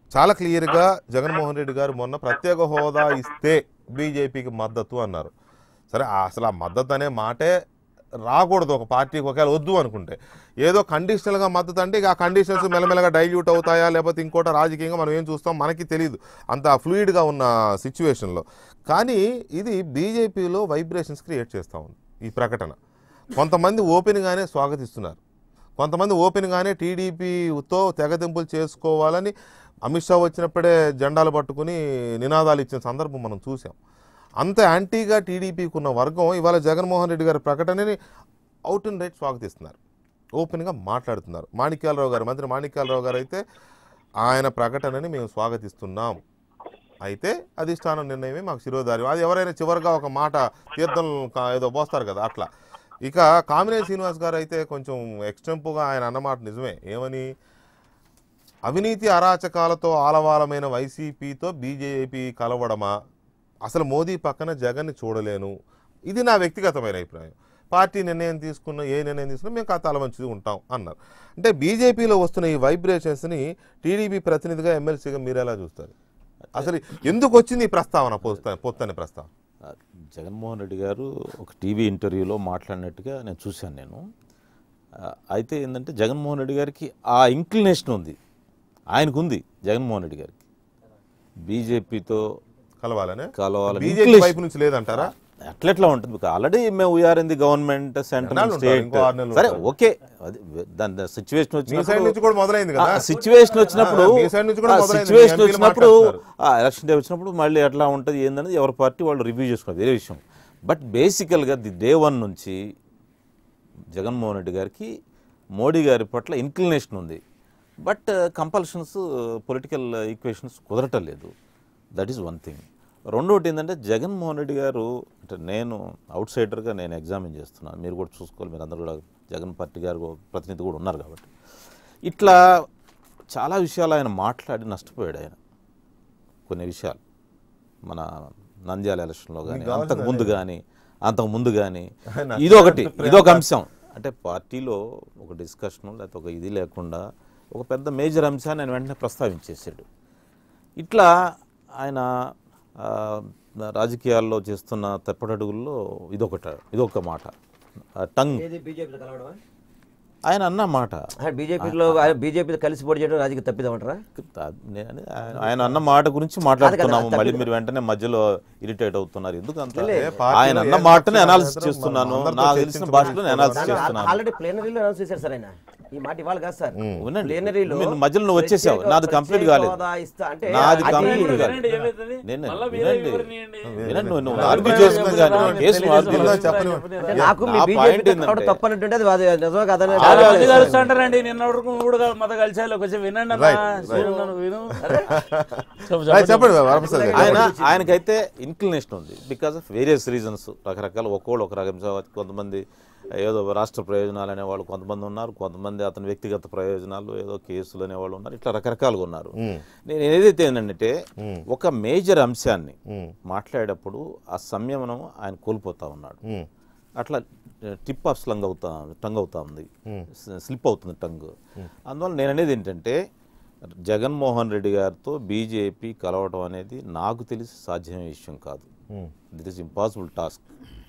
చాలా క్లియర్గా జగన్మోహన్ రెడ్డి గారు మొన్న ప్రత్యేక హోదా ఇస్తే బీజేపీకి మద్దతు అన్నారు సరే ఆ- అసలు ఆ మద్దతు అనే మాటే రాకూడదు ఒక పార్టీకి ఒకవేళ వద్దు అనుకుంటే ఏదో కండిషనల్గా మద్దతు అంటే ఇక ఆ కండిషన్స్ మెల్లమెల్లగా డైల్యూట్ అవుతాయా లేకపోతే ఇంకోట రాజకీయంగా మనం ఏం చూస్తాం మనకి తెలియదు అంత ఫ్లూయిడ్గా ఉన్న సిచ్యువేషన్లో కానీ ఇది బీజేపీలో వైబ్రేషన్స్ క్రియేట్ చేస్తూ ఉంది ఈ ప్రకటన కొంతమంది ఓపెన్గానే స్వాగతిస్తున్నారు కొంతమంది ఓపెన్గానే టీడీపీతో తెగతింపులు చేసుకోవాలని అమిత్ షా వచ్చినప్పుడే జెండాలు పట్టుకుని నినాదాలు ఇచ్చిన సందర్భం మనం చూసాం అంత యాంటీగా టీడీపీకి ఉన్న వర్గం ఇవాళ జగన్మోహన్ రెడ్డి గారి ప్రకటనని అవుట్ అండ్ రైట్ స్వాగతిస్తున్నారు ఓపెన్గా మాట్లాడుతున్నారు మాణిక్యాలరావు గారు మంత్రి మాణిక్యాలరావు గారు అయితే ఆయన ప్రకటనని మేము స్వాగతిస్తున్నాం అయితే అధిష్టానం నిర్ణయమే మాకు శిరోధార్యం అది ఎవరైనా చివరిగా ఒక మాట తీర్థం కా- ఏదో పోస్తారు కదా అట్లా ఇక కామినేని శ్రీనివాస్ గారు అయితే కొంచెం ఎక్స్టెంపుగా ఆయన అన్నమాట నిజమే ఏమని అవినీతి అరాచకాలతో ఆలవాలమైన వైసీపీతో బీజేపీ కలవడమా అసలు మోదీ పక్కన జగన్ని చూడలేను ఇది నా వ్యక్తిగతమైన అభిప్రాయం పార్టీ నిర్ణయం తీసుకున్న ఏ నిర్ణయం తీసుకున్నా మేము కథ అలవంచి ఉంటాం అన్నారు అంటే బీజేపీలో వస్తున్న ఈ వైబ్రేషన్స్ని టీడీపీ ప్రతినిధిగా ఎమ్మెల్సీగా మీరు ఎలా చూస్తారు అసలు ఎందుకు వచ్చింది ఈ ప్రస్తావన పొత్త పొత్తని ప్రస్తావన ఆ, జగన్మోహన్ రెడ్డి గారు ఒక టీవీ ఇంటర్వ్యూలో మాట్లాడినట్టుగా నేను చూశాను నేను ఆ, అయితే ఏంటంటే జగన్మోహన్ రెడ్డి గారికి ఆ ఇంక్లినేషన్ ఉంది ఆయనకు ఉంది జగన్మోహన్ రెడ్డి గారికి బీజేపీతో కలవాలనే కలవాలని బీజేపీ inclination- వైపు నుంచి లేదంటారా అట్లెట్లా ఉంటుంది ఆల్రెడీ మేము we are in the government central ఎన్నాళ్ళు ఉంటారు? స్టేట్ ఇంకో ఆరు నెలలు సరే ఉంటారు. ఓకే అది దాని సిచ్యువేషన్ మీ సైడ్ వచ్చినప్పుడు నుంచి కూడా మొదలైంది కదా సిచ్యువేషన్ వచ్చినప్పుడు మీ సైడ్ నుంచి కూడా మొదలైంది. సిచ్యువేషన్ ఎంపీలు వచ్చినప్పుడు మాట్లాడుతున్నారు. ఆ ఎలక్షన్ డే వచ్చినప్పుడు మళ్ళీ ఎట్లా ఉంటుంది ఏందనేది ఎవరి పార్టీ వాళ్ళు రివ్యూ చేసుకున్నారు వేరే విషయం బట్ బేసికల్గా ది డే వన్ నుంచి జగన్మోహన్ రెడ్డి గారికి మోడీ గారి పట్ల ఇన్క్లినేషన్ ఉంది బట్ కంపల్షన్స్ పొలిటికల్ ఈక్వేషన్స్ కుదరటం లేదు దట్ ఈస్ వన్ థింగ్ రెండోటి ఏంటంటే జగన్మోహన్ రెడ్డి గారు అంటే నేను అవుట్ సైడర్గా నేను ఎగ్జామిన్ చేస్తున్నాను మీరు కూడా చూసుకోవాలి మీరు అందరూ కూడా జగన్ పార్టీ గారు ప్రతినిధి కూడా ఉన్నారు కాబట్టి ఇట్లా చాలా విషయాలు ఆయన మాట్లాడి నష్టపోయాడు ఆయన కొన్ని విషయాలు మన నంద్యాల ఎలక్షన్లో కానీ అంతకు ముందు కానీ అంతకు ముందు కానీ ఇదొకటి ఇదొక అంశం అంటే పార్టీలో ఒక డిస్కషన్ లేకపోతే ఒక ఇది లేకుండా ఒక పెద్ద మేజర్ అంశాన్ని ఆయన వెంటనే ప్రస్తావించేసాడు ఇట్లా ఆయన ఆ, రాజకీయాల్లో చేస్తున్న తప్పటడుగుల్లో ఇదొకట ఇదొక మాట ఆ, టంగ్ ఏది బీజేపీతో కలవడమా ఆయన అన్న మాట బీజేపీలో బీజేపీతో కలిసి పోటీ చేయడం రాజకీయ తప్పిదమంటారా నేను ఆయన- ఆయన అన్న మాట గురించి మాట్లాడుతున్నాము మళ్ళీ మీరు వెంటనే మధ్యలో ఇరిటేట్ అవుతున్నారు ఎందుకు అంత ఆయన అన్న మాటనే అనాలిసిస్ చేస్తున్నాను నాకు తెలిసిన భాషలో అనాలిసిస్ చేస్తున్నాను ఆల్రెడీ ప్లేనరీలో అనౌన్స్ చేశారు సార్ ఆయన ఈ మాట ఇవాళ కాదు సార్ వినండి. ప్లేనరీలో మీరు మధ్యలో నువ్వు వచ్చేసావు. ప్రత్యేక- నాది complete ప్రత్యేక కాలేదు. హోదా ఇస్తా అంటే నాది అది- complete వినండి, కాలేదు. వినండి, ఏమవుతుంది? నేను మళ్ళా వేరే వినండి ఎవరినియండి? వినండి నువ్వు నువ్వు వినండి. ఆర్గ్యూ చేసుకుని కానీ వినండి. కేసు నువ్వు ఆర్గ్యూ వినండి. చేసుకో. చెప్పని అంటే నాకు మీ నా బీజేపీ point ఏంటంటే- తప్పనంటుంటే అది అది నిజమే కాదని చాలా మంది కలుస్తుంటారండి నిన్న వరకు కూడా మత కలిసాలో కొంచెం వినండి అన్న Right, right. చూడు, విను చెప్పు, రైట్, చెప్పు. చెప్పండి వరప్రసాద్ గారు ఆయన ఆయనకైతే ఇన్క్లినేషన్ ఉంది బికాస్ ఆఫ్ వేరియస్ రీజన్స్ రకరకాల ఒక్కోళ్ళు ఒక రకం కొంతమంది ఏదో రాష్ట్ర ప్రయోజనాలు అనేవాళ్ళు కొంతమంది ఉన్నారు కొంతమంది అతని వ్యక్తిగత ప్రయోజనాలు ఏదో కేసులు అనేవాళ్ళు ఉన్నారు ఇట్లా రకరకాలుగా ఉన్నారు నేను ఏదైతే ఏంటంటే ఒక మేజర్ అంశాన్ని మాట్లాడేటప్పుడు ఆ సంయమనం ఆయన కోల్పోతా ఉన్నాడు ఉమ్. అట్లా టిప్ ఆఫ్ స్లంగ్ అవుతా టంగ్ అవుతా ఉంది స్లిప్ అవుతుంది టంగ్ అందువల్ల నేను అనేది ఏంటంటే జగన్మోహన్ రెడ్డి గారితో బీజేపీ కలవడం అనేది నాకు తెలిసి సాధ్యమైన విషయం కాదు దిట్ ఇస్ ఇంపాసిబుల్ టాస్క్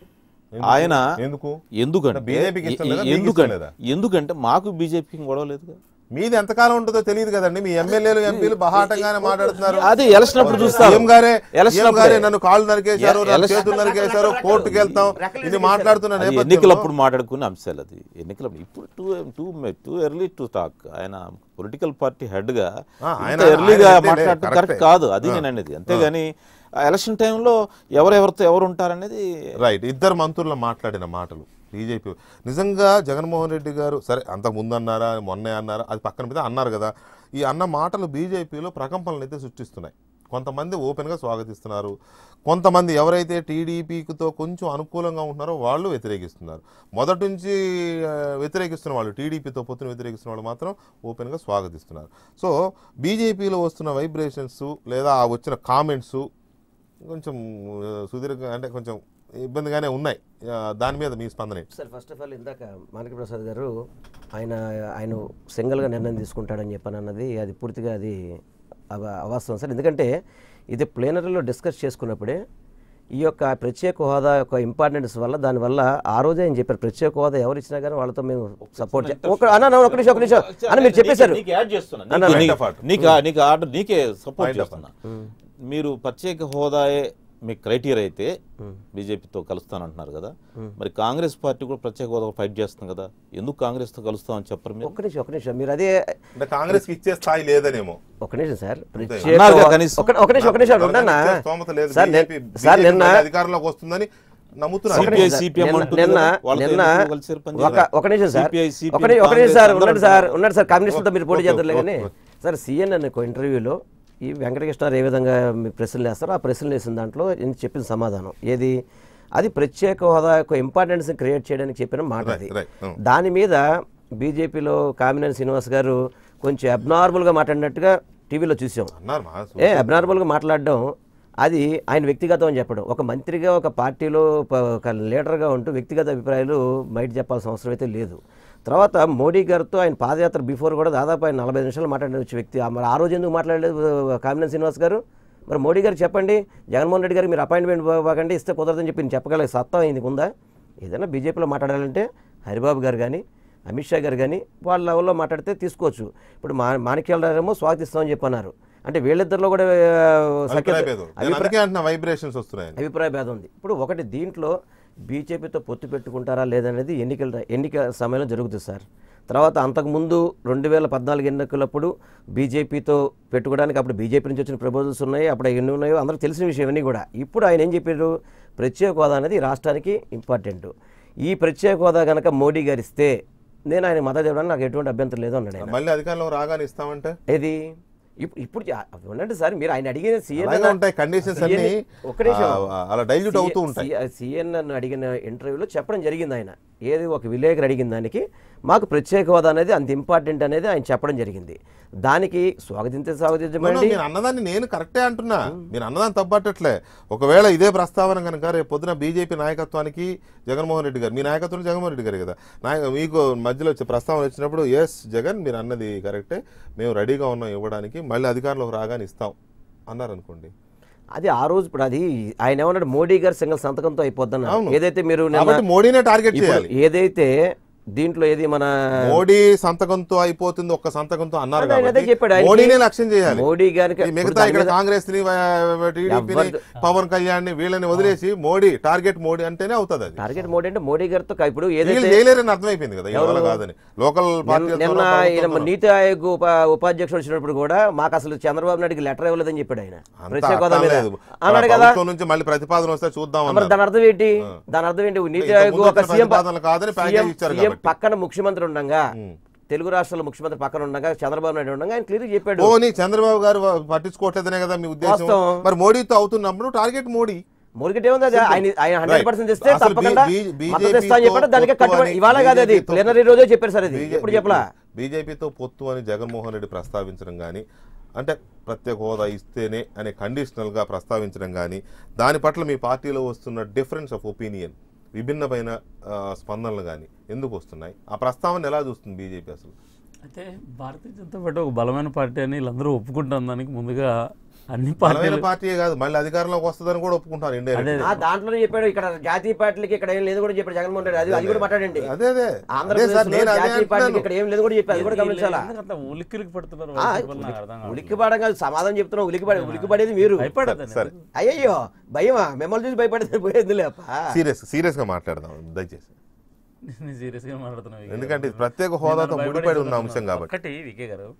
ఆయన ఎందుకు ఎందుకంటే బీజేపీకి ఇష్టం లేదా? మీకు ఇష్టం ఎందుకంటే లేదా? ఎందుకంటే మాకు బీజేపీకి గొడవ లేదు మీది ఎంతకాలం ఉంటుందో తెలియదు కదండి మీ ఎమ్మెల్యేలు ఎంపీలు బహాటంగానే మాట్లాడుతున్నారు అది ఎలక్షన్ అప్పుడు చూస్తాం సీఎం గారే ఎలక్షన్ సీఎం గారే అప్పుడే. నన్ను కాళ్ళు నరికేశారు నా ఎలక్షన్- చేతులు నరికేశారు కోర్టుకు వెళ్తాం ఇది మాట్లాడుతున్న అది నేపథ్యంలో ఎన్నికలప్పుడు మాట్లాడుకునే అంశాలు అది ఎన్నికలప్పుడు ఇప్పుడు too too too early to talk ఆయన పొలిటికల్ పార్టీ హెడ్ గా ఆ, ఆయన- ఇంత ఎర్లీగా ఆయన అయితే మాట్లాడటం కరెక్టే. కరెక్ట్ కాదు అది నేను అనేది అంతేగాని ఆ ఎలక్షన్ టైంలో ఎవరెవరితో ఎవరు ఉంటారనేది రైట్ ఇద్దరు మంత్రులు మాట్లాడిన మాటలు బీజేపీ నిజంగా జగన్మోహన్ రెడ్డి గారు సరే అంతకు ముందు అన్నారా మొన్నే అన్నారా అది పక్కన పెడితే అన్నారు కదా ఈ అన్న మాటలు బీజేపీలో ప్రకంపనలు అయితే సృష్టిస్తున్నాయి కొంతమంది ఓపెన్గా స్వాగతిస్తున్నారు కొంతమంది ఎవరైతే టీడీపీతో కొంచెం అనుకూలంగా ఉంటున్నారో వాళ్ళు వ్యతిరేకిస్తున్నారు మొదటి నుంచి ఆ, వ్యతిరేకిస్తున్న వాళ్ళు టీడీపీతో పొత్తున వ్యతిరేకిస్తున్న వాళ్ళు మాత్రం ఓపెన్గా స్వాగతిస్తున్నారు సో బీజేపీలో వస్తున్న వైబ్రేషన్స్ లేదా ఆ వచ్చిన కామెంట్స్ కొంచెం ఆ, సుదీర్ఘ అంటే కొంచెం ఇబ్బందిగానే ఉన్నాయి ఆ, దాని మీద మీ స్పందన ఏంటి సార్ ఫస్ట్ ఆఫ్ ఆల్ ఇందాక మాణిక ప్రసాద్ గారు ఆయన ఆయన సింగిల్గా నిర్ణయం తీసుకుంటాడని చెప్పాను అన్నది అది పూర్తిగా అది అవ- అవాస్తవం సార్ ఎందుకంటే ఇది ప్లేనరీలో డిస్కస్ చేసుకున్నప్పుడే ఈ యొక్క ప్రత్యేక హోదా యొక్క ఇంపార్టెన్స్ వల్ల దానివల్ల ఆ రోజే ఆయన చెప్పారు ప్రత్యేక హోదా ఎవరు ఇచ్చినా కానీ వాళ్ళతో మేము సపోర్ట్ ఒక అన్న అన్న, ఒక నిమిషం ఒక నిమిషం అన్న మీరు చెప్పేశారు నీకు యాడ్ చేస్తున్నా. అన్న, నీకు- point నీకు- of order. నీకు నీకు ఆర్డర్ నీకే సపోర్ట్ Point of చేస్తున్నా మీరు ప్రత్యేక హోదాయే మీ క్రైటీరియా అయితే బీజేపీతో కలుస్తానంటున్నారు కదా మరి కాంగ్రెస్ పార్టీ కూడా ప్రత్యేక హోదా ఫైట్ చేస్తుంది కదా ఎందుకు కాంగ్రెస్ తో కలుస్తామని చెప్పరు మీరు ఒక్క నిమిషం ఒక నిమిషం మీరు అదే అంటే కాంగ్రెస్ కి ఇచ్చే స్థాయి లేదనేమో ఒక నిమిషం సార్ ప్రత్యేక అన్నారుగా హోదా- కనీసం. ఒక ఒక నిమిషం ఒక నిమిషం ఉండన్నా ఇచ్చే స్తోమత లేదు సార్ BJP నేను- సార్ నిన్న మళ్ళీ అధికారంలోకి వస్తుందని నమ్ముతున్నారు CPI, సార్, CPM నిన్న- అంటుంది నిన్న కదా, వాళ్ళతో నిన్న ఎందుకు కలిసి పని ఒక చేయాలి? ఒక నిమిషం సార్ CPI, CPM, ఒక నిమిషం ఒక నిమిషం సార్ కాంగ్రెస్ ఉన్నాడు సార్ అందరూ ఉన్నాడు సార్ కమ్యూనిస్టులతో మీరు పోటీ ఓకే, చేద్దరులే ఓకే, కానీ ఓకే. సార్ సిఎన్ఎన్ ఒక ఇంటర్వ్యూలో ఈ వెంకటకృష్ణ ఏ విధంగా మీ ప్రశ్నలు వేస్తారో ఆ ప్రశ్నలు వేసిన దాంట్లో ఈయన చెప్పిన సమాధానం ఏది అది ప్రత్యేక హోదా యొక్క ఇంపార్టెన్స్ క్రియేట్ చేయడానికి చెప్పిన మాట అది Right, right. Hmm. దాని మీద బీజేపీలో కామినేని శ్రీనివాస్ గారు కొంచెం అబ్నార్మల్గా మాట్లాడినట్టుగా టీవీలో చూసాం అన్నారు మా ఏ అబ్నార్మల్గా మాట్లాడడం అది ఆయన వ్యక్తిగతం అని చెప్పడం ఒక మంత్రిగా ఒక పార్టీలో ప- ఒక లీడర్గా ఉంటూ వ్యక్తిగత అభిప్రాయాలు బయట చెప్పాల్సిన అవసరం అయితే లేదు తర్వాత మోడీ గారితో ఆయన పాదయాత్ర బిఫోర్ కూడా దాదాపు ఆయన నలభై నిమిషాలు మాట్లాడిన వచ్చే వ్యక్తి ఆ మరి ఆ రోజు ఎందుకు మాట్లాడలేదు కామినేని శ్రీనివాస్ గారు మరి మోడీ గారు చెప్పండి జగన్మోహన్ రెడ్డి గారికి మీరు అపాయింట్మెంట్ ఇవ్వకండి ఇస్తే కుదరదని చెప్పి నేను చెప్పగలిగే సత్తా ఆయనకు ఉందా ఏదైనా బీజేపీలో మాట్లాడాలంటే హరిబాబు గారు కానీ అమిత్ షా గారు కానీ వాళ్ళ లెవెల్లో మాట్లాడితే తీసుకోవచ్చు ఇప్పుడు మా మాణిక్యాలరారేమో స్వాగతిస్తామని చెప్పన్నారు అంటే వీళ్ళిద్దరిలో కూడా ఆ, సఖ్యత అభిప్రాయ భేదం. నేను అభిప్రాయ అందుకే అంటున్నా వైబ్రేషన్స్ వస్తున్నాయని అభిప్రాయ భేదం ఉంది ఇప్పుడు ఒకటి దీంట్లో బీజేపీతో పొత్తు పెట్టుకుంటారా లేదనేది ఎన్నికల ఎన్నికల సమయంలో జరుగుతుంది సార్ తర్వాత అంతకుముందు రెండు వేల పద్నాలుగు ఎన్నికలప్పుడు బీజేపీతో పెట్టుకోవడానికి అప్పుడు బీజేపీ నుంచి వచ్చిన ప్రపోజల్స్ ఉన్నాయి అప్పుడు ఎన్ని ఉన్నాయో అందరికీ తెలిసిన విషయం ఇవన్నీ కూడా ఇప్పుడు ఆయన ఏం చెప్పారు ప్రత్యేక హోదా అనేది ఈ రాష్ట్రానికి ఇంపార్టెంట్ ఈ ప్రత్యేక హోదా కనుక మోడీ గారు ఇస్తే నేను ఆయన మద్దతు ఇవ్వడానికి నాకు ఎటువంటి అభ్యంతరం లేదు అన్నాడు ఆయన మళ్ళీ అధికారంలో రాగానే ఇస్తామంటే ఏది ఇప్పుడు ఇప్పుడు చా- ఉండండి సార్ మీరు ఆయన అడిగిన సీఎం అలాగే ఉంటాయి కండిషన్స్ అన్ని ఒక్క నిమిషం ఆ, అలా డైల్యూట్ అవుతూ ఉంటాయి సిఎన్ఎన్ అడిగిన ఇంటర్వ్యూలో చెప్పడం జరిగింది ఆయన ఏది ఒక విలేకరు అడిగిన దానికి మాకు ప్రత్యేక హోదా అనేది అంత ఇంపార్టెంట్ అనేది ఆయన చెప్పడం జరిగింది దానికి స్వాగతించే No, no, స్వాగతించమండి మీరు అన్నదాన్ని నేను కరెక్టే అంటున్నా మీరు అన్నదాన్ని తప్పట్టట్లే ఒకవేళ ఇదే ప్రస్తావన కనుక రేపు పొద్దున బీజేపీ నాయకత్వానికి జగన్మోహన్ రెడ్డి గారు మీ నాయకత్వం జగన్మోహన్ రెడ్డి గారు కదా నాయ మీకు మధ్యలో వచ్చే ప్రస్తావన వచ్చినప్పుడు ఎస్ జగన్ మీరు అన్నది కరెక్టే మేము రెడీగా ఉన్నాం ఇవ్వడానికి మళ్ళీ అధికారంలోకి రాగానే ఇస్తాం అన్నారు అనుకోండి అది ఆ రోజు ఇప్పుడు అది ఆయన ఏమన్నాడు మోడీ గారు సింగల్ సంతకంతో అయిపోద్దన్నారు అవును. ఏదైతే మీరు నిన్న- కాబట్టి మోడీనే టార్గెట్ ఇప్పుడు చేయాలి ఏదైతే దీంట్లో ఏది మన మోడీ సంతకంతో అయిపోతుంది ఒక్క సంతకంతో అన్నారు ఆయన అదే కాబట్టి చెప్పాడు ఆయనకి. మోడీనే లక్ష్యం చేయాలి మోడీ గారికి ఈ మిగతా ఇక్కడ కాంగ్రెస్ ని టీడీపీని ఎవరిది- పవన్ కళ్యాణ్ ని వీళ్ళని వదిలేసి మోడీ టార్గెట్ మోడీ అంటేనే అవుతుంది అది టార్గెట్ మోడీ అంటే మోడీ గారితో కా- ఇప్పుడు వీళ్ళు ఏదైతే చేయలేరని అర్థమైపోయింది కదా ఎవరు కాదని లోకల్ పార్టీ నిన్న- నిన్న ఈయన నీతి ఆయోగ్ ఉప ఉపాధ్యక్షుడు వచ్చినప్పుడు కూడా మాకు అసలు చంద్రబాబు నాయుడుకి లెటర్ ఇవ్వలేదని చెప్పాడు ఆయన ప్రత్యేక హోదా మీద అన్నాడు కదా ప్రభుత్వం నుంచి మళ్ళీ ప్రతిపాదన వస్తే చూద్దాం మరి అన్నారు దాని అర్థం ఏంటి దాని అర్థం ఏంటి నీతి ఇంతకు ఆయోగ్ ముందు ఒక వచ్చిన సీఎం ప్రతిపాదనలు కాదని ప్యాకేజ్ ఇచ్చారు సీఎం కాబట్టి. పక్కన ముఖ్యమంత్రి ఉండగా తెలుగు రాష్ట్రాల ముఖ్యమంత్రి పక్కన ఉండగా చంద్రబాబు నాయుడు ఉండగా ఆయన క్లియర్ చెప్పాడు పోనీ చంద్రబాబు గారు పట్టించుకోవట్లేదనే కదా మీ ఉద్దేశం వాస్తవం. మరి మోడీతో అవుతున్నప్పుడు టార్గెట్ మోడీ మొదటి ఏముంది అది ఆయన ఆయన హండ్రెడ్ పర్సెంట్ ఇస్తే అసలు తప్పకుండా బీ- బీ- మద్దతు ఇస్తా అని చెప్పాడు దానికి పొత్తు కట్టుబడి అని- ఇవాళ కాదు అది బీజేపీతో ప్లేనరీ రోజే చెప్పారు సార్ ఇది ఎప్పుడు చెప్పలా బీజేపీతో పొత్తు అని జగన్మోహన్ రెడ్డి ప్రస్తావించడం కానీ అంటే ప్రత్యేక హోదా ఇస్తేనే అనే కండిషనల్ గా ప్రస్తావించడం కానీ దాని పట్ల మీ పార్టీలో వస్తున్న డిఫరెన్స్ ఆఫ్ ఒపీనియన్ విభిన్నమైన ఆ, స్పందనలు కానీ ఎందుకు వస్తున్నాయి ఆ ప్రస్తావన ఎలా చూస్తుంది బీజేపీ అసలు అయితే భారతీయ జనతా పార్టీ ఒక బలమైన పార్టీ అని వీళ్ళందరూ ఒప్పుకుంటాం దానికి ముందుగా అన్ని బలమైన పార్టీలు పార్టీయే కాదు మళ్ళీ అధికారంలోకి వస్తుందని కూడా ఒప్పుకుంటారు ఇండియా ఆ దాంట్లోనే చెప్పాడు ఇక్కడ జాతీయ పార్టీలకి ఇక్కడ ఏం లేదు కూడా చెప్పాడు జగన్మోహన్ రెడ్డి అది అది కూడా మాట్లాడండి అదే అదే అదే ఆంధ్రప్రదేశ్ సార్ నేను అదే జాతీయ పార్టీకి అంటున్నాను ఇక్కడ ఏం లేదు కూడా చెప్పాడు అది కూడా గమనించాలా ఎందుకంత ఉలిక్కిలికి పడుతున్నారు ఆ, వైసీపీ వాళ్ళు నాకు అర్థం కావట్లేదు. ఉలిక్కిపడడం కాదు సమాధానం చెప్తున్నా ఉలిక్కిపడి ఉలిక్కిపడేది మీరు భయపడద్దండి. సరే అయ్యయ్యో భయమా మిమ్మల్ని చూసి భయపడేది పోయేది లేప సీరియస్ సీరియస్ గా మాట్లాడదాం దయచేసి నేను సీరియస్ గా మాట్లాడుతున్నా వికే ఎందుకంటే ఇది గారు. ప్రత్యేక హోదాతో నేను భయపడి ముడిపడి ఉన్న చెప్తున్నా. అంశం కాబట్టి ఒక్కటి వికే గారు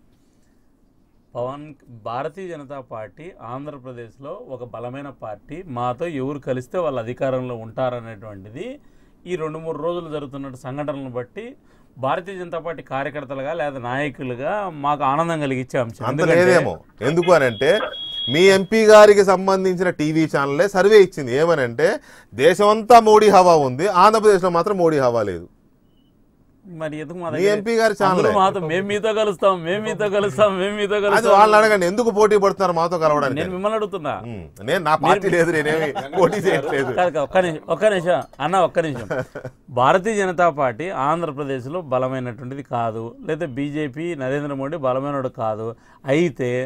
పవన్ భారతీయ జనతా పార్టీ ఆంధ్రప్రదేశ్లో ఒక బలమైన పార్టీ మాతో ఎవరు కలిస్తే వాళ్ళు అధికారంలో ఉంటారనేటువంటిది ఈ రెండు మూడు రోజులు జరుగుతున్న సంఘటనలను బట్టి భారతీయ జనతా పార్టీ కార్యకర్తలుగా లేదా నాయకులుగా మాకు ఆనందం కలిగించే అంశం అంత ఎందుకంటే- లేదేమో ఎందుకు అని అంటే మీ ఎంపీ గారికి సంబంధించిన టీవీ ఛానలే సర్వే ఇచ్చింది ఏమనంటే దేశమంతా మోడీ హవా ఉంది ఆంధ్రప్రదేశ్లో మాత్రం మోడీ హవా లేదు మరి ఎందుకు మా మీ దగ్గర ఎంపీ గారి ఛానల్ అందరూ మాతో మేము మీతో కలుస్తాం మేము మీతో కలుస్తాం మేము మీతో అది కలుస్తాం వాళ్ళని అడగండి ఎందుకు పోటీ పడుతున్నారు మాతో కలవడానికి నేను మిమ్మల్ని అడుగుతున్నా ఉమ్, నేను నా పార్టీ లేదు నేనేమి పోటీ చేయట్లేదు కాదు కాదు, ఒక్క నిమిషం ఒక్క నిమిషం అన్న ఒక్క నిమిషం భారతీయ జనతా పార్టీ ఆంధ్రప్రదేశ్లో బలమైనటువంటిది కాదు లేదా బీజేపీ నరేంద్ర మోడీ బలమైనడు కాదు అయితే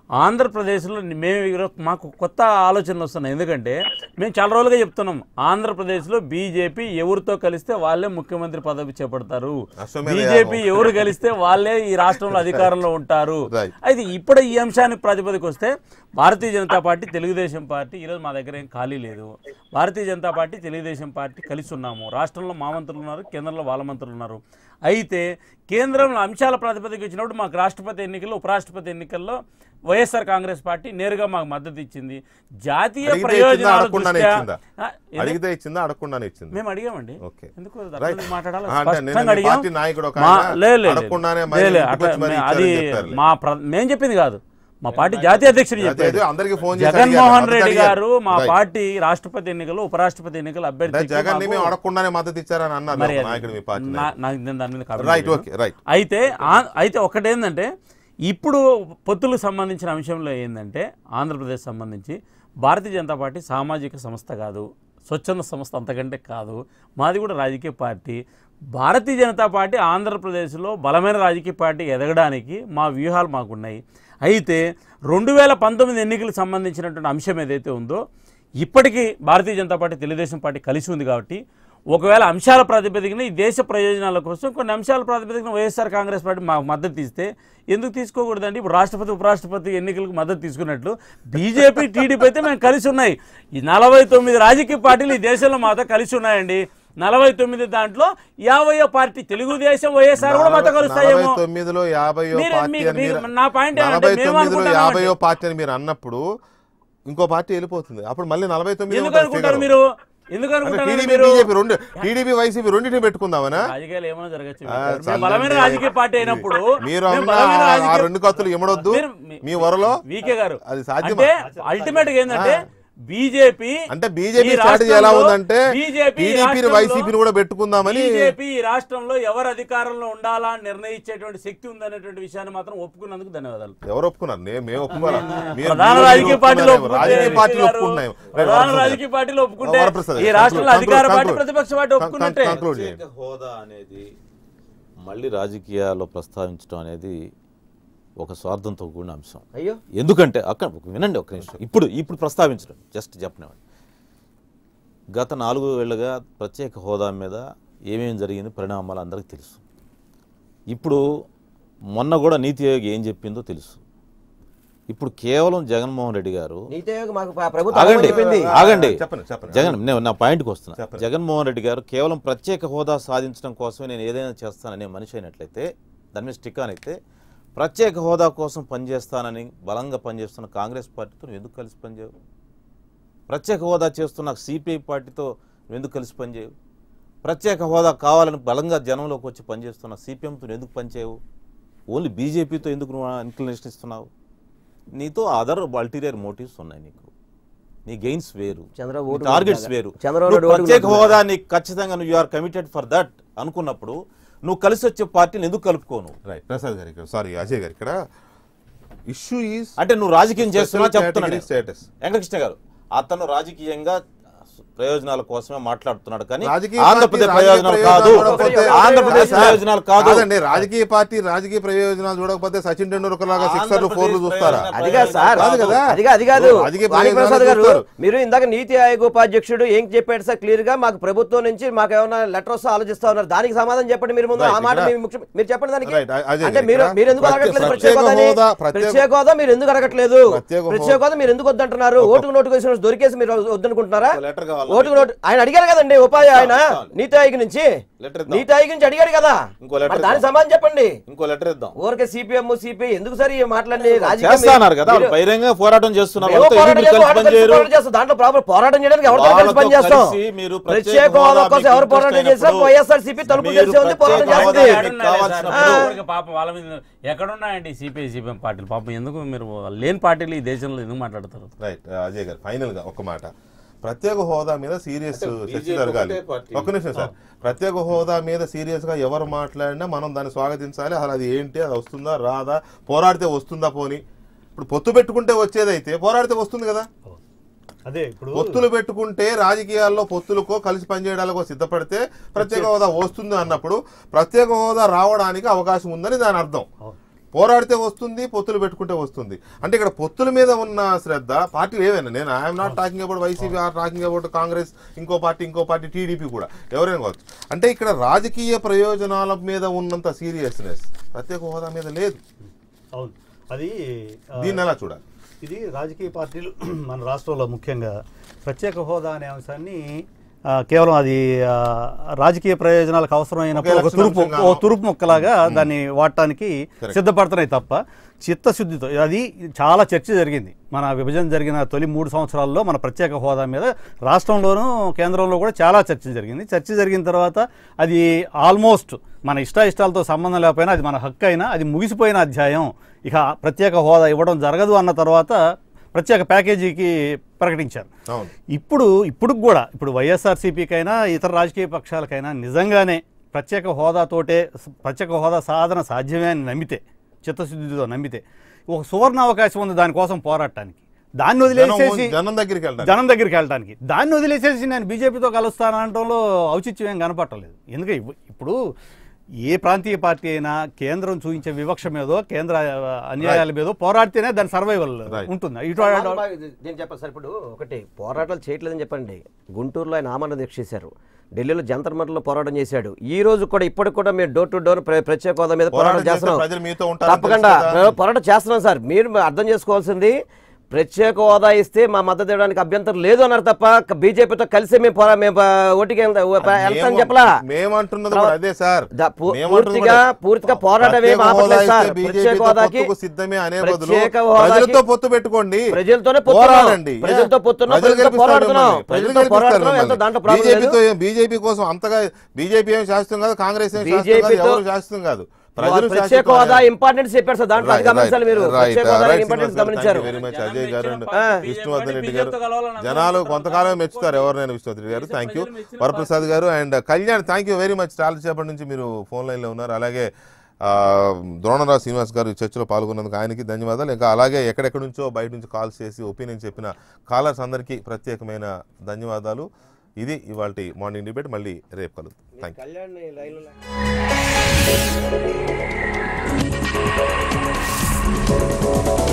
ఆంధ్రప్రదేశ్లో మేము ఈరో- మాకు కొత్త ఆలోచనలు వస్తున్నాయి ఎందుకంటే మేము చాలా రోజులుగా చెప్తున్నాం ఆంధ్రప్రదేశ్లో బీజేపీ ఎవరితో కలిస్తే వాళ్ళే ముఖ్యమంత్రి పదవి చేపడతారు అశ్వమేధ బీజేపీ ఎవరు కలిస్తే వాళ్ళే ఈ రాష్ట్రంలో అధికారంలో ఉంటారు Right. అయితే ఇప్పుడు ఈ అంశానికి ప్రాతిపదిక వస్తే భారతీయ జనతా పార్టీ తెలుగుదేశం పార్టీ ఈరోజు మా దగ్గర ఏం ఖాళీ లేదు భారతీయ జనతా పార్టీ తెలుగుదేశం పార్టీ కలిసి ఉన్నాము రాష్ట్రంలో మా మంత్రులు ఉన్నారు కేంద్రంలో వాళ్ళ మంత్రులు ఉన్నారు అయితే కేంద్రంలో అంశాల ప్రాతిపదిక ఇచ్చినప్పుడు మాకు రాష్ట్రపతి ఎన్నికల్లో ఉపరాష్ట్రపతి ఎన్నికల్లో వైఎస్ఆర్ కాంగ్రెస్ పార్టీ నేరుగా మాకు మద్దతు ఇచ్చింది జాతీయ అడిగితే ఇచ్చిందా, ప్రయోజనాల అడగకుండానే దృష్ట్యా ఇచ్చిందా? ఆ, ఏంది? అడిగితే ఇచ్చిందా అడగకుండానే ఇచ్చింది మేము అడిగామండి ఓకే. ఎందుకు రైట్. అర్థం మాట్లాడాలి ఆ, అంటే స్పష్టంగా నేను మీ అడిగాం. పార్టీ నాయకుడు ఒక మా- ఆయన లే, లే, లే. అడగకుండానే లే, మరి లే, ఇంటికి అట్లా వచ్చి మరి మే- ఇచ్చారని అది చెప్పారులే. మా ప్ర- మేం చెప్పింది కాదు మా పార్టీ జాతీయ అధ్యక్షుడు అదే, చెప్పాడు అదే, అందరికీ ఫోన్ చేసి జగన్మోహన్ అడిగారు, రెడ్డి అడిగారు. గారు మా రైట్. పార్టీ రాష్ట్రపతి ఎన్నికలు ఉపరాష్ట్రపతి ఎన్నికలు అంటే అభ్యర్థి జగన్ ని మేము అడగకుండానే మద్దతు ఇచ్చారని అన్నారు మరి ఒక నాయకుడు మీ పార్టీ నా- నాకు నేను దాని మీద comment రైట్ చేయను. ఓకే రైట్ అయితే ఆ- అయితే ఒకటేంటంటే ఇప్పుడు పొత్తులకు సంబంధించిన అంశంలో ఏంటంటే ఆంధ్రప్రదేశ్ సంబంధించి భారతీయ జనతా పార్టీ సామాజిక సంస్థ కాదు స్వచ్ఛంద సంస్థ అంతకంటే కాదు మాది కూడా రాజకీయ పార్టీ భారతీయ జనతా పార్టీ ఆంధ్రప్రదేశ్లో బలమైన రాజకీయ పార్టీ ఎదగడానికి మా వ్యూహాలు మాకున్నాయి అయితే రెండు వేల పంతొమ్మిది ఎన్నికలకు సంబంధించినటువంటి అంశం ఏదైతే ఉందో ఇప్పటికీ భారతీయ జనతా పార్టీ తెలుగుదేశం పార్టీ కలిసి ఉంది కాబట్టి ఒకవేళ అంశాల ప్రాతిపదికన ఈ దేశ ప్రయోజనాల కోసం కొన్ని అంశాల ప్రాతిపదికన వైఎస్ఆర్ కాంగ్రెస్ పార్టీ మాకు మద్దతు ఇస్తే ఎందుకు తీసుకోకూడదండి ఇప్పుడు రాష్ట్రపతి ఉపరాష్ట్రపతి ఎన్నికలకు మద్దతు తీసుకున్నట్లు బీజేపీ టీడీపీ అయితే మేము కలిసి ఉన్నాయి ఈ నలభై తొమ్మిది రాజకీయ పార్టీలు ఈ దేశంలో మాతో కలిసి ఉన్నాయండి నలభై తొమ్మిది దాంట్లో యాభైయో పార్టీ తెలుగుదేశం వైఎస్ఆర్ కూడా మాతో కలుస్తాయేమో నలభై తొమ్మిదిలో యాభైయో మీరు- పార్టీ మీకు- అని మీరు మీకు- నా పాయింట్ ఏంటంటే నలభై మేము తొమ్మిదిలో అనుకుంటున్నాం యాభైయో పార్టీ అని మీరు అన్నప్పుడు ఇంకో పార్టీ వెళ్ళిపోతుంది అప్పుడు మళ్ళీ నలభై తొమ్మిది ఎందుకు అనుకుంటారు మీరు ఎందుకు అనుకుంటారు టీడీపీ మీరు బీజేపీ రెండు టీడీపీ వైసీపీ రెండింటిని పెట్టుకుందామనా రాజకీయాలు ఏమైనా జరగచ్చు ఆ, మేము చల్లండి. బలమైన రాజకీయ పార్టీ అయినప్పుడు మీరు మేము అన్న బలమైన ఆ రాజకీయ- రెండు కత్తులు ఇమడొద్దు మీరు- మీ- మీ వరలో వీకే గారు అది సాధ్యమా? అంటే అల్టిమేట్ గా ఏంటంటే బీజేపీ అంటే బీజేపీ స్ట్రాటజీ ఎలా ఉందంటే టీడీపీని వైసీపీని కూడా పెట్టుకుందామని బీజేపీ ఈ రాష్ట్రంలో ఎవరు అధికారంలో ఉండాలా అని నిర్ణయించేటువంటి శక్తి ఉందనేటువంటి విషయాన్ని మాత్రం ఒప్పుకున్నందుకు ధన్యవాదాలు ఎవరు ఒప్పుకున్నారు నే మేము ఒప్పుకోరా మీరు- ప్రధాన మీరు రాజకీయ పార్టీలు ఒప్పుకున్నారేమో. రాజకీయ ఒప్పుకుంటే పార్టీలు గారు, ఒప్పుకున్నాయి ప్రధాన రాజకీయ పార్టీలు ఒప్పుకుంటే వరప్రసాద్ ఈ గారు, రాష్ట్రంలో conclude, అధికార పార్టీ conclude. ప్రతిపక్ష పార్టీ ఒప్పుకున్నట్టే conclude చేయండి. ప్రత్యేక హోదా అనేది మళ్ళీ రాజకీయాల్లో ప్రస్తావించడం అనేది ఒక స్వార్థంతో కూడిన అంశం అయ్యో ఎందుకంటే అక్కడ వినండి ఒక నిమిషం ఇప్పుడు ఇప్పుడు ప్రస్తావించడం జస్ట్ చెప్పనివ్వండి గత నాలుగు ఏళ్ళుగా ప్రత్యేక హోదా మీద ఏమేమి జరిగింది పరిణామాలు అందరికీ తెలుసు ఇప్పుడు మొన్న కూడా నీతి ఆయోగ్ ఏం చెప్పిందో తెలుసు ఇప్పుడు కేవలం జగన్మోహన్ రెడ్డి గారు నీతి ఆయోగ్ మాకు ప్ర- ప్రభుత్వం ఆగండి చెప్పింది ఆగండి చెప్పండి, చెప్పండి. జగన్ నేను నా పాయింట్కి వస్తున్నా చెప్పండి. జగన్మోహన్ రెడ్డి గారు కేవలం ప్రత్యేక హోదా సాధించడం కోసమే నేను ఏదైనా చేస్తాననే మనిషి అయినట్లయితే దాని మీద స్టిక్ అని అయితే ప్రత్యేక హోదా కోసం పనిచేస్తానని బలంగా పనిచేస్తున్న కాంగ్రెస్ పార్టీతో నువ్వు ఎందుకు కలిసి పనిచేయవు ప్రత్యేక హోదా చేస్తున్న సిపిఐ పార్టీతో నువ్వు ఎందుకు కలిసి పనిచేయవు ప్రత్యేక హోదా కావాలని బలంగా జనంలోకి వచ్చి పనిచేస్తున్న సిపిఎంతో నువ్వు ఎందుకు పనిచేయవు ఓన్లీ బీజేపీతో ఎందుకు నువ్వు ఇన్క్లినేషన్ ఇస్తున్నావు నీతో అదర్ అల్టీరియర్ మోటివ్స్ ఉన్నాయి నీకు నీ గెయిన్స్ వేరు చంద్రబాబు నీ ఓటు టార్గెట్స్ కొట్టినాక. వేరు చంద్రబాబు నువ్వు ఓటు ప్రత్యేక కొట్టినాక. హోదా నీకు ఖచ్చితంగా నువ్వు ఆర్ కమిటెడ్ ఫర్ దట్ అనుకున్నప్పుడు నువ్వు కలిసి వచ్చే పార్టీని ఎందుకు కలుపుకోను రైట్ ప్రసాద్ గారు ఇక్కడ సారీ అజయ్ గారు ఇక్కడ ఇష్యూ ఈజ్ అంటే నువ్వు రాజకీయం చేస్తున్నా చెప్తున్నా నేను. స్టేటస్ వెంకటకృష్ణ గారు అతను రాజకీయంగా ప్రయోజనాల కోసమే మాట్లాడుతున్నాడు కానీ రాజకీయ ఆంధ్రప్రదేశ్ పార్టీ ప్రయోజనాలు రాజకీయ కాదు ప్రయోజనాలు చూడకపోతే- ఆంధ్రప్రదేశ్ సార్, ప్రయోజనాలు కాదు కాదండి రాజకీయ పార్టీ రాజకీయ ప్రయోజనాలు చూడకపోతే సచిన్ టెండూల్కర్ లాగా సిక్సర్లు ఫోర్లు చూస్తారా అది కాదు సార్ కాదు కదా. అది కాదు, అది కాదు రాజకీయ వాణి ప్రసాద్ ప్రయోజనాలు గారు చూస్తారు. మీరు ఇందాక నీతి ఆయోగ్ ఉపాధ్యక్షుడు ఏం చెప్పాడు సార్ క్లియర్ గా మాకు ప్రభుత్వం నుంచి మాకు ఏమైనా లెటర్ వస్తే ఆలోచిస్తా ఉన్నారు దానికి సమాధానం చెప్పండి మీరు ముందు ఆ Right, మాట ఇక్కడ- మీ ముఖ్య- మీరు చెప్పండి దానికి Right, అజయ్ అంటే గారు, మీరు ఇక్కడ మీరు ఎందుకు ప్రత్యేక- అడగట్లేదు ప్రత్యేక ప్రత్యేక హోదాని? హోదా, ప్రత్యేక- ప్రత్యేక హోదా మీరు ఎందుకు అడగట్లేదు ప్రత్యేక హోదా- ప్రత్యేక హోదా మీరు ఎందుకు వద్దంటున్నారు ఓటుకు నోటుకు వేసిన దొరికేసి మీరు వద్దనుకుంటున్నారా ఒక letter కావాలా? ఓటుకు నోటు ఆయన అడిగారు కదండి ఉపాధి ఆయన ఇస్తాను. నీతి ఆయోగ్ నుంచి Letter ఇద్దాం. నీతి ఆయోగ్ నుంచి అడిగారు కదా ఇంకో letter మరి దానికి ఇద్దాం. సమాధానం చెప్పండి ఇంకో లెటర్ ఇద్దాం ఊరికే సిపిఎం సిపిఐ ఎందుకు సార్ ఈ మాట్లాడి రాజకీయం చేస్తున్నారు కదా మీరు- బహిరంగ పోరాటం చేస్తున్నారు మేము వాళ్ళతో పోరాటం ఎందుకు చేస్తాం, కలిసి వాళ్ళతో పనిచేయరు? పోరాటం చేస్తాం. దాంట్లో ప్రాబ్లం పోరాటం చేయడానికి ఎవరితో కలిసి వాళ్ళతో పని చేస్తాం కలిసి మీరు ప్రత్యేక ప్రత్యేక హోదా హోదా కోసం మీకు ఎవరు పోరాటం ఇంట్రెస్ట్ చేసినా అయినప్పుడు వైఎస్ఆర్సీపీ తలుపు మీరు తెలిసి ఉంది పోరాటం ప్రత్యేక హోదా చేస్తుంది మీకు కావాల్సినప్పుడు పాపం వాళ్ళ మీద ఎక్కడున్నాయండి సిపిఐ సిపిఎం పార్టీలు పాపం ఎందుకు మీరు లేని పార్టీలు ఈ దేశంలో ఎందుకు మాట్లాడతారు రైట్ అజయ్ గారు ఫైనల్ గా ఒక మాట ప్రత్యేక హోదా మీద సీరియస్ చర్చ BJP జరగాలి ఒకటే పార్టీ. ఒక్క నిమిషం సార్ ప్రత్యేక హోదా మీద సీరియస్ గా ఎవరు మాట్లాడినా మనం దాన్ని స్వాగతించాలి అసలు అది ఏంటి అది వస్తుందా రాదా పోరాడితే వస్తుందా పోని ఇప్పుడు పొత్తు పెట్టుకుంటే వచ్చేదైతే పోరాడితే వస్తుంది కదా అదే ఇప్పుడు పొత్తులు పెట్టుకుంటే రాజకీయాల్లో పొత్తులకో కలిసి పనిచేయడానికో సిద్ధపడితే ప్రత్యేక హోదా వస్తుంది అన్నప్పుడు ప్రత్యేక హోదా రావడానికి అవకాశం ఉందని దాని అర్థం పోరాడితే వస్తుంది పొత్తులు పెట్టుకుంటే వస్తుంది అంటే ఇక్కడ పొత్తుల మీద ఉన్న శ్రద్ధ పార్టీలు ఏవైనా నేను I'm not talking about YCP or talking about Congress ఇంకో పార్టీ ఇంకో పార్టీ టీడీపీ కూడా ఎవరైనా కావచ్చు అంటే ఇక్కడ రాజకీయ ప్రయోజనాల మీద ఉన్నంత సీరియస్నెస్ ప్రత్యేక హోదా మీద లేదు అవును అది ఆ, దీన్ని ఎలా చూడాలి ఇది రాజకీయ పార్టీలు మన రాష్ట్రంలో ముఖ్యంగా ప్రత్యేక హోదా అనే అంశాన్ని ఆ, కేవలం అది ఆ, రాజకీయ ప్రయోజనాలకు అవసరమైనప్పుడు ఒక election తురుపు అంశంగానో. ఓ తురుపు మొక్కలాగా దాన్ని వాడటానికి Correct. సిద్ధపడుతున్నాయి తప్ప చిత్తశుద్ధితో అది చాలా చర్చ జరిగింది మన విభజన జరిగిన తొలి మూడు సంవత్సరాల్లో మన ప్రత్యేక హోదా మీద రాష్ట్రంలోనూ కేంద్రంలో కూడా చాలా చర్చ జరిగింది చర్చ జరిగిన తర్వాత అది ఆల్మోస్ట్ మన ఇష్టాయిష్టాలతో సంబంధం లేకపోయినా అది మన హక్కు అయినా అది ముగిసిపోయిన అధ్యాయం ఇక ప్రత్యేక హోదా ఇవ్వడం జరగదు అన్న తర్వాత ప్రత్యేక ప్యాకేజీకి ప్రకటించారు అవును ఇప్పుడు ఇప్పుడు కూడా ఇప్పుడు వైఎస్ఆర్సీపీకైనా ఇతర రాజకీయ పక్షాలకైనా నిజంగానే ప్రత్యేక హోదాతోటే ప్రత్యేక హోదా సాధన సాధ్యమే అని నమ్మితే చిత్తశుద్ధితో నమ్మితే ఒక సువర్ణ అవకాశం ఉంది దానికోసం పోరాటానికి దాన్ని వదిలేసేసి జనం- జనం దగ్గరికి వెళ్ళాలి జనం దగ్గరికి వెళ్ళడానికి దాన్ని వదిలేసేసి నేను బీజేపీతో కలుస్తానంటంలో ఔచిత్యం ఏం కనపట్టలేదు ఎందుకంటే ఇప్పు- ఇప్పుడు ఏ ప్రాంతీయ పార్టీ అయినా కేంద్రం చూపించే వివక్ష మీదో కేంద్ర ఆ, అన్యాయాల మీదో పోరాడితేనే దాని సర్వైవల్ Right. ఉంటుంది ఇటు నేను చెప్పాలి సార్ ఇప్పుడు ఒకటి పోరాటాలు చేయట్లేదని చెప్పండి గుంటూరులో ఆయన ఆమరణ దీక్ష చేశారు ఢిల్లీలో జంతర్ మంటర్లో పోరాటం చేశాడు ఈ రోజు కూడా ఇప్పటికి కూడా మీరు డోర్ టు డోర్ ప్ర- ప్రత్యేక హోదా మీద పోరాటం పోరాటం చేస్తే చేస్తున్నాం ప్రజలు మీతో ఉంటారని తప్పకుండా తెలుసు కదా. మేము పోరాటం చేస్తున్నాం సార్ మీరు అర్థం చేసుకోవాల్సింది ప్రత్యేక హోదా ఇస్తే మా మద్దతు ఇవ్వడానికి అభ్యంతరం లేదు అన్నారు తప్ప బీజేపీతో కలిసి మేము పోరా మేము ఆ, ఓటికి వెళ్తా- వెళ్తామని మేము- చెప్పలా మేమంటున్నది కూడా అదే సార్ దా- పూ- మేమంటున్నది పూర్తిగా కూడా పూర్తిగా పోరాటం ఏం ప్రత్యేక ఆపట్లేదు హోదా సార్ ఇస్తే ప్రత్యేక బీజేపీతో హోదాకి పొత్తుకు సిద్ధమే అనే బదులు ప్రత్యేక హోదాకి ప్రజలతో పొత్తు పెట్టుకోండి ప్రజలతోనే పొత్తున్నాం. పోరాడండి ప్రజలతో పొత్తున్నాం, ప్రజలు ప్రజలతో గెలిపిస్తారు పోరాడుతున్నాం. మిమ్మల్ని. ప్రజలు ప్రజలతో గెలిపిస్తారు పోరాడుతున్నాం, మిమ్మల్ని. ఎంత దాంట్లో ప్రాబ్లం బీజేపీతో బీజేపీ కోసం అంతగా బీజేపీ ఏం శాస్త్రం కాదు కాంగ్రెస్ ఏం శాస్త్రం కాదు బీజేపీతో- ఎవరు శాస్త్రం కాదు ప్రజలు ప్రత్యేక శాశ్వతం హోదా అనే- ఇంపార్టెన్స్ చెప్పారు సార్ దాంట్లో అది Right, గమనించాలి మీరు right, ప్రత్యేక right, హోదా right, ఇంపార్టెన్స్ శ్రీనివాస్ గారు, గమనించారు thank you very much. జనం అజయ్ గారు and మెచ్చిన పార్టీ విష్ణువర్ధన్ రెడ్డి బీజేపీతో గారు కలవాలన్న జనాలు కోరిక కొంతకాలం కోరిక మెచ్చుతారు ఎవరినైనా విష్ణువర్ధన్ రెడ్డి గారు దేశ థ్యాంక్ యూ ప్రజలు మెచ్చిన వరప్రసాద్ గారు and Kalyan thank you very much చాలా సేపటి నుంచి మీరు ఫోన్ లైన్లో ఉన్నారు అలాగే ఆ, ద్రోణరావు శ్రీనివాస్ గారు ఈ చర్చలో పాల్గొన్నందుకు ఆయనకి ధన్యవాదాలు ఇంకా అలాగే ఎక్కడెక్కడి నుంచో బయట నుంచి కాల్స్ చేసి ఒపీనియన్ చెప్పిన కాలర్స్ అందరికీ ప్రత్యేకమైన ధన్యవాదాలు ఇది ఇవాళ మార్నింగ్ డిబేట్ మళ్ళీ రేపు కలుద్దాం థ్యాంక్ యూ కళ్యాణ్ లైన్లో Thank